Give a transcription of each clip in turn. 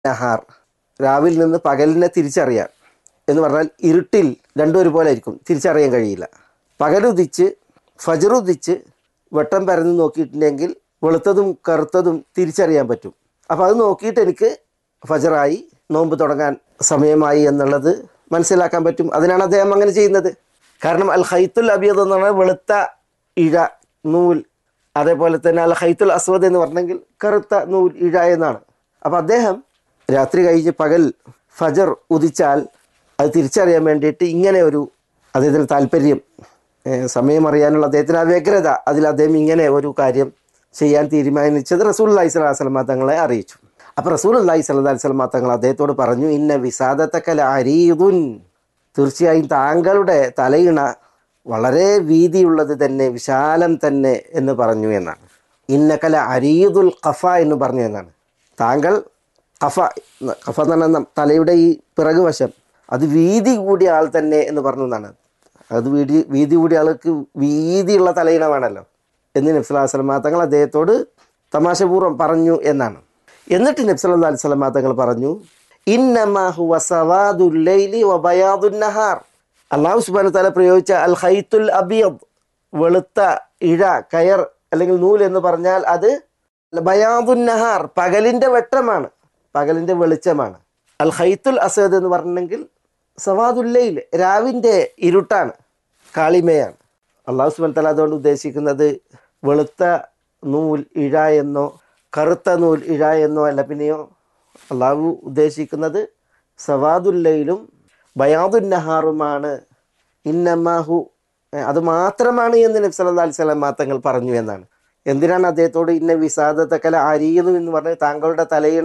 നഹാർ രാവിൽ നിന്ന് പകലിനെ തിരിച്ചറിയാൻ എന്ന് പറഞ്ഞാൽ ഇരുട്ടിൽ രണ്ടും ഒരുപോലെ ആയിരിക്കും തിരിച്ചറിയാൻ കഴിയില്ല പകലുദിച്ച് ഫജറുദിച്ച് വെട്ടം പരന്ന് നോക്കിയിട്ടുണ്ടെങ്കിൽ വെളുത്തതും കറുത്തതും തിരിച്ചറിയാൻ പറ്റും അപ്പോൾ അത് നോക്കിയിട്ട് എനിക്ക് ഫജറായി നോമ്പ് തുടങ്ങാൻ സമയമായി എന്നുള്ളത് മനസ്സിലാക്കാൻ പറ്റും അതിനാണ് അദ്ദേഹം അങ്ങനെ ചെയ്യുന്നത് കാരണം അൽ ഹൈത്തുൽ അബിയദ് എന്ന് പറഞ്ഞാൽ വെളുത്ത ഇഴ നൂൽ അതേപോലെ തന്നെ അൽ ഹൈത്തുൽ അസ്വദ് എന്ന് പറഞ്ഞെങ്കിൽ കറുത്ത നൂൽ ഇഴ എന്നാണ് അപ്പോൾ അദ്ദേഹം രാത്രി കഴിഞ്ഞ് പകൽ ഫജർ ഉദിച്ചാൽ അത് തിരിച്ചറിയാൻ വേണ്ടിയിട്ട് ഇങ്ങനെ ഒരു അദ്ദേഹത്തിന് താല്പര്യം ഏഹ് സമയം അറിയാനുള്ള അദ്ദേഹത്തിന് ആ വ്യഗ്രത അതിൽ അദ്ദേഹം ഇങ്ങനെ ഒരു കാര്യം ചെയ്യാൻ തീരുമാനിച്ചത് റസൂൽ അള്ളഹി സ്വലാഹു വസ്ലമ തങ്ങളെ അറിയിച്ചു അപ്പോൾ റസൂൽ അള്ളഹി സ്വല്ലാ വസ്ലമ തങ്ങൾ അദ്ദേഹത്തോട് പറഞ്ഞു ഇന്ന വിസാദത്തക്കല അരീദുൻ തീർച്ചയായും താങ്കളുടെ തലയിണ വളരെ വീതിയുള്ളത് തന്നെ വിശാലം തന്നെ എന്ന് പറഞ്ഞു എന്നാണ് ഇന്നക്കല അരീദുൽ ഖഫ എന്ന് പറഞ്ഞു എന്നാണ് താങ്കൾ ഖഫ ഖഫ എന്ന് പറഞ്ഞാൽ തലയുടെ ഈ പിറകു വശം അത് വീതി കൂടിയ ആൾ തന്നെ എന്ന് പറഞ്ഞു എന്നാണ് അത് വീതി വീതി കൂടിയ ആൾക്ക് വീതിയുള്ള തലയിണ വേണമല്ലോ എന്ന് നബ്സലാ സ്വലമാ തങ്ങൾ അദ്ദേഹത്തോട് തമാശപൂർവ്വം പറഞ്ഞു എന്നാണ് എന്നിട്ട് നബ്സല്ലാ അലൈഹി സ്വലമാ തങ്ങൾ പറഞ്ഞു ഇന്നമാഹു വസവാദുല്ലൈലി വബയാദുന്നഹാർ അള്ളാഹു സുബാന തല പ്രയോഗിച്ച അൽ ഹൈത്തുൽ അബിയദ് വെളുത്ത ഇഴ കയർ അല്ലെങ്കിൽ നൂൽ എന്ന് പറഞ്ഞാൽ അത് ബയാദുന്നഹാർ പകലിൻ്റെ വെട്ടമാണ് പകലിൻ്റെ വെളിച്ചമാണ് അൽ ഹൈത്തുൽ അസദ് എന്ന് പറഞ്ഞെങ്കിൽ സവാദുല്ലയിൽ രാവിൻ്റെ ഇരുട്ടാണ് കാളിമയാണ് അള്ളാഹു സുബാൻ തല അതുകൊണ്ട് ഉദ്ദേശിക്കുന്നത് വെളുത്ത നൂൽ ഇഴ എന്നോ കറുത്ത നൂൽ ഇഴ എന്നോ അല്ല പിന്നെയോ അള്ളാഹു ഉദ്ദേശിക്കുന്നത് സവാദുല്ലയിലും ബയാദുന്നഹാറുമാണ് ഇന്നമാഹു ഏഹ് അത് മാത്രമാണ് എന്ന് നബി സല്ലല്ലാഹു അലൈഹി വസല്ലം തങ്ങൾ പറഞ്ഞു എന്നാണ് എന്തിനാണ് അദ്ദേഹത്തോട് ഇന്ന വിസാദത്തക്കല അരിയുന്നു എന്ന് പറഞ്ഞ് താങ്കളുടെ തലയിണ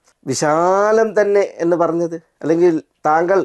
വിശാലം തന്നെ എന്ന് പറഞ്ഞത് അല്ലെങ്കിൽ താങ്കൾ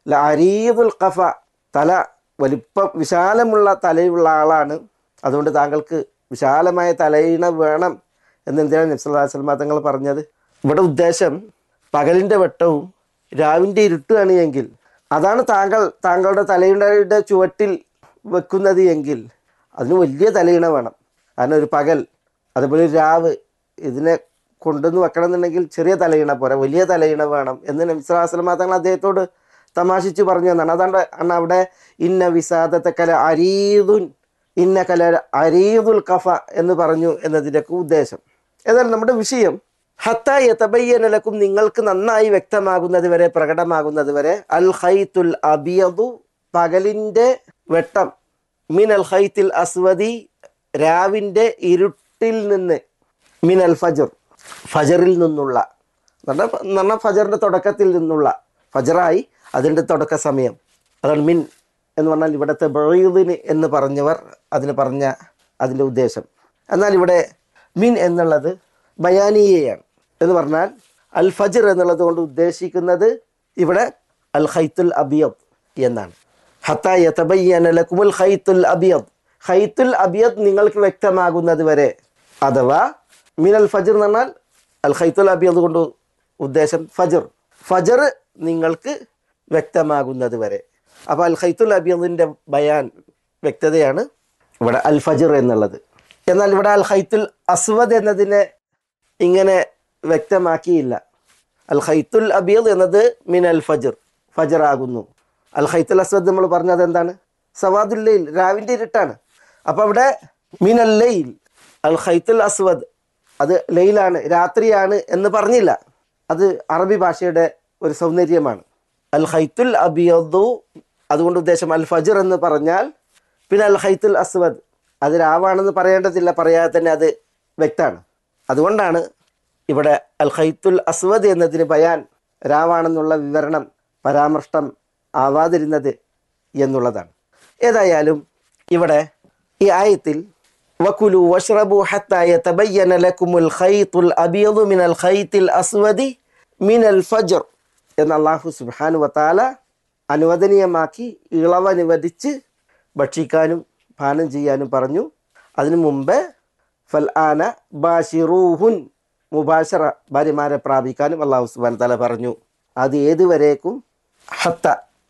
അരീദുൽ ഖഫ തല വലിപ്പം വിശാലമുള്ള തലയുള്ള ആളാണ് അതുകൊണ്ട് താങ്കൾക്ക് വിശാലമായ തലയിണ വേണം എന്നെന്തിനാണ് നബ്സല്ലാ സ്വലമ തങ്ങൾ പറഞ്ഞത് ഇവിടെ ഉദ്ദേശം പകലിൻ്റെ വെട്ടവും രാവിൻ്റെ ഇരുട്ടുമാണ് എങ്കിൽ അതാണ് താങ്കൾ താങ്കളുടെ തലയിണയുടെ ചുവട്ടിൽ വെക്കുന്നത് എങ്കിൽ അതിന് വലിയ തലയിണ വേണം കാരണം ഒരു പകൽ അതുപോലെ ഒരു രാവ് ഇതിനെ കൊണ്ടുവന്ന് വെക്കണം എന്നുണ്ടെങ്കിൽ ചെറിയ തലയിണ പോരാ വലിയ തലയിണ വേണം എന്ന് നബ്സലാസ്ലമ തങ്ങൾ അദ്ദേഹത്തോട് തമാശിച്ച് പറഞ്ഞു എന്നാണ് അതാണ് ആണ് അവിടെ ഇന്ന വിസാദത്തെ കല അരീദുൻ ഇന്ന കല അരീദുൽ കഫ എന്ന് പറഞ്ഞു എന്നതിൻ്റെയൊക്കെ ഉദ്ദേശം ഏതായാലും നമ്മുടെ വിഷയം ഹത്ത യതബയ്യനലക്കും നിങ്ങൾക്ക് നന്നായി വ്യക്തമാകുന്നത് വരെ പ്രകടമാകുന്നത് വരെ അൽ ഹൈത്തുൽ അബിയദു പകലിൻ്റെ വെട്ടം മിൻ അൽ ഹൈത്തിൽ അസ്വദി രാവിൻ്റെ ഇരുട്ടിൽ നിന്ന് മിൻ അൽ ഫജർ ഫജറിൽ നിന്നുള്ള എന്ന് പറഞ്ഞാൽ എന്ന് പറഞ്ഞാൽ ഫജറിൻ്റെ തുടക്കത്തിൽ നിന്നുള്ള ഫജറായി അതിൻ്റെ തുടക്ക സമയം അതാണ് മിൻ എന്ന് പറഞ്ഞാൽ ഇവിടുത്തെ ബഴീദിന് എന്ന് പറഞ്ഞവർ അതിന് പറഞ്ഞ അതിൻ്റെ ഉദ്ദേശം എന്നാൽ ഇവിടെ മിൻ എന്നുള്ളത് ബയാനീയയാണ് എന്ന് പറഞ്ഞാൽ അൽ ഫജർ എന്നുള്ളത് കൊണ്ട് ഉദ്ദേശിക്കുന്നത് ഇവിടെ അൽ ഖൈത്തുൽ അബിയദ് എന്നാണ് ഹത്ത യതബയ്യന ലക്കുമുൽ ഖൈത്തുൽ അബിയദ് ഖൈത്തുൽ അബിയദ് നിങ്ങൾക്ക് വ്യക്തമാകുന്നത് വരെ അഥവാ മിനൽ ഫജർ എന്ന് പറഞ്ഞാൽ അൽ ഖൈത്തുൽ അബിയദ് കൊണ്ട് ഉദ്ദേശം ഫജർ ഫജർ നിങ്ങൾക്ക് വ്യക്തമാകുന്നത് വരെ അപ്പോൾ അൽ ഖൈത്തുൽ അബിയദിൻ്റെ ബയാൻ വ്യക്തതയാണ് ഇവിടെ അൽ ഫജർ എന്നുള്ളത് എന്നാൽ ഇവിടെ അൽ ഖൈത്തുൽ അസ്വദ് എന്നതിനെ ഇങ്ങനെ വ്യക്തമാക്കിയില്ല അൽ ഖൈത്തുൽ അബിയദ് എന്നത് മിൻ അൽ ഫജർ ഫജർ ആകുന്നു അൽ ഖൈത്തുൽ അസ്വദ് നമ്മൾ പറഞ്ഞത് എന്താണ് സവാദുല്ലയിൽ രാവിൻ്റെ ഇരുട്ടാണ് അപ്പോൾ അവിടെ മിൻ അൽ ലൈൽ അൽ ഖൈത്തുൽ അസ്വദ് അത് ലൈലാണ് രാത്രിയാണ് എന്ന് പറഞ്ഞില്ല അത് അറബി ഭാഷയുടെ ഒരു സൗന്ദര്യമാണ് അൽ ഖൈത്തുൽ അബിയദു അതുകൊണ്ട് ഉദ്ദേശം അൽ ഫജർ എന്ന് പറഞ്ഞാൽ പിന്നെ അൽ ഖൈത്തുൽ അസ്വദ് അത് രാവാണെന്ന് പറയേണ്ടതില്ല പറയാതെ തന്നെ അത് വ്യക്തമാണ് അതുകൊണ്ടാണ് ഇവിടെ അൽ ഖൈത്തുൽ അസ്വദ് എന്നതിന് ബയാൻ രാവാണെന്നുള്ള വിവരണം പരാമർഷ്ടം ആവാതിരുന്നത് എന്നുള്ളതാണ് ഏതായാലും ഇവിടെ ഈ ആയത്തിൽ വക്കുലു വഷ്റബു ഹത്ത യതബയ്യന ലക്കുമുൽ ഖൈത്തുൽ അബിയദു മിനൽ ഖൈത്തിൽ അസ്വദി മിനൽ ഫജർ എന്ന് അള്ളാഹു സുബ്ഹാനു വതാല അനുവദനീയമാക്കി ഇളവനുവദിച്ച് ഭക്ഷിക്കാനും പാനം ചെയ്യാനും പറഞ്ഞു അതിനു മുമ്പ് ഫൽ ആന ബാഷിറൂഹുൻ മുബാഷറ ഭാര്യമാരെ പ്രാപിക്കാനും അള്ളാഹു സുബാൻ തല പറഞ്ഞു അത് ഏതുവരേക്കും ഹത്ത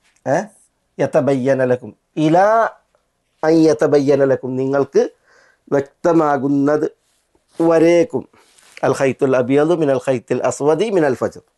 ഏ യത്തബയ്യനലക്കും ഇലാ അയ്യത്തബയ്യനലക്കും നിങ്ങൾക്ക് വ്യക്തമാകുന്നത് വരേക്കും അൽ ഖൈത്തുൽ അബിയദു മിനൽ ഖൈത്തിൽ അസ്വദി മിനൽ ഫജർ